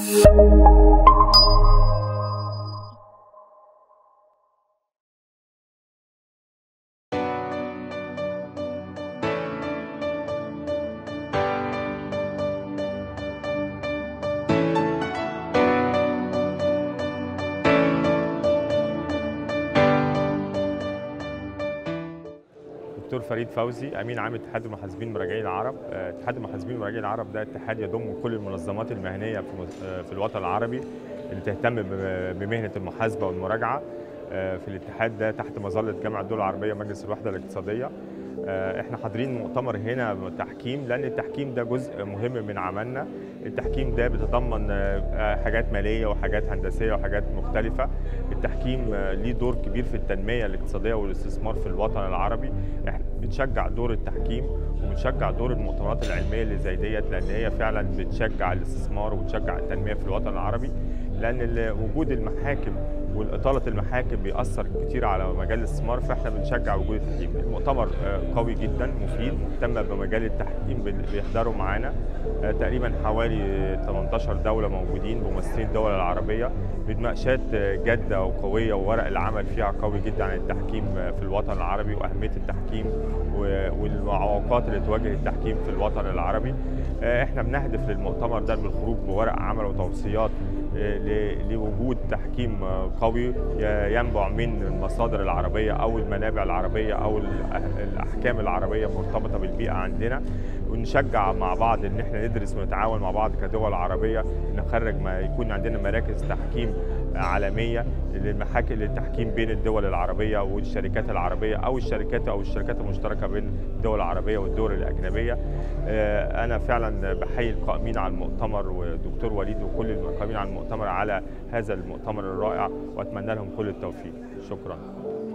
دكتور فريد فوزي امين عام اتحاد المحاسبين المراجعين العرب آه، اتحاد المحاسبين المراجعين العرب ده اتحاد يضم كل المنظمات المهنيه في مس- آه، في الوطن العربي اللي تهتم ب- بمهنه المحاسبه والمراجعه آه، في الاتحاد ده تحت مظله جامعه الدول العربيه ومجلس الوحده الاقتصاديه آه، احنا حاضرين مؤتمر هنا تحكيم لان التحكيم ده جزء مهم من عملنا التحكيم ده بيتضمن آه، آه، حاجات ماليه وحاجات هندسيه وحاجات مختلفه التحكيم آه، ليه دور كبير في التنميه الاقتصاديه والاستثمار في الوطن العربي احنا بنشجع دور التحكيم وبنشجع دور المؤتمرات العلميه اللي زي ديت لان هي فعلا بتشجع الاستثمار وبتشجع التنميه في الوطن العربي لان ال- وجود المحاكم والاطاله المحاكم بيأثر كتير على مجال الاستثمار فاحنا بنشجع وجود التحكيم المؤتمر آه، قوي جدا مفيد مهتم بمجال التحكيم بن- بيحضروا معانا آه، تقريبا حوالي 18 دوله موجودين بممثلين الدول العربيه بمناقشات آه، جاده وقويه وورق العمل فيها قوي جدا عن التحكيم آه، في الوطن العربي واهميه التحكيم و- والمعوقات اللي تواجه التحكيم في الوطن العربي آه، احنا بنهدف للمؤتمر ده بالخروج بورق عمل وتوصيات آه، ل- لوجود تحكيم آه، قوي ي- ينبع من المصادر العربيه او المنابع العربيه او الأح- الاحكام العربيه مرتبطه بالبيئه عندنا ونشجع مع بعض ان احنا ندرس ونتعاون مع بعض كدول عربيه نخرج ما يكون عندنا مراكز تحكيم عالميه للمحاكم للتحكيم بين الدول العربيه والشركات العربيه او الشركات او الشركات المشتركه بين الدول العربيه والدول الاجنبيه آه، انا فعلا بحيي القائمين على المؤتمر ودكتور وليد وكل القائمين على المؤتمر على هذا المؤتمر الرائع واتمنى لهم كل التوفيق شكرا